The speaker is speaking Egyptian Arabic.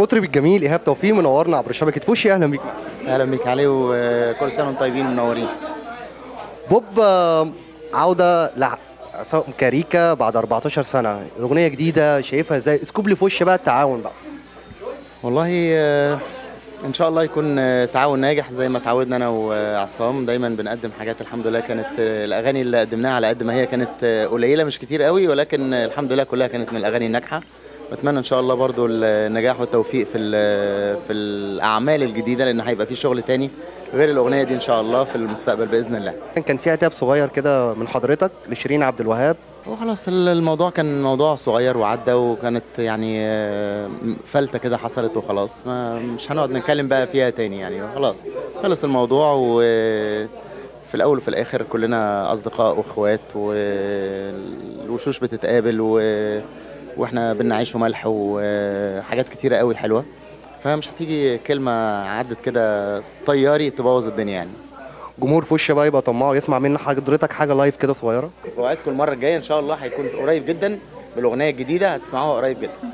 المطرب الجميل ايهاب توفيق منورنا عبر شبكه فوشي اهلا بيك اهلا بيك علي وكل سنه وانتم طيبين ومنورين بوب آه، عوده لعصام كاريكا بعد 14 سنه الاغنيه جديده شايفها ازاي اسكوب لي في وش بقى التعاون بقى والله آه، ان شاء الله يكون آه، تعاون ناجح زي ما تعودنا انا وعصام دايما بنقدم حاجات الحمد لله كانت آه، الاغاني اللي قدمناها على قد ما هي كانت آه، قليله مش كتير قوي ولكن آه، الحمد لله كلها كانت من الاغاني الناجحه بتمنى ان شاء الله برضو النجاح والتوفيق في ال- في الاعمال الجديده لان هيبقى في شغل تاني غير الاغنيه دي ان شاء الله في المستقبل باذن الله كان في عتاب صغير كده من حضرتك لشيرين عبد الوهاب وخلاص ال- الموضوع كان موضوع صغير وعدى وكانت يعني آه، فلتة كده حصلت وخلاص ما مش هنقعد نتكلم بقى فيها تاني يعني خلاص خلص الموضوع وفي الأول وفي الآخر كلنا أصدقاء وإخوات والوشوش بتتقابل و... وإحنا بنعيش في ملح وحاجات كتيرة قوي حلوة فمش هتيجي كلمة عدت كده طياري تبوظ الدنيا يعني جمهور فوش بقى يبقى طماع ويسمع منك حضرتك حاجه لايف كده صغيره وعدكم المرة الجاية إن شاء الله هيكون قريب جدا بالأغنية الجديدة هتسمعوها قريب جدا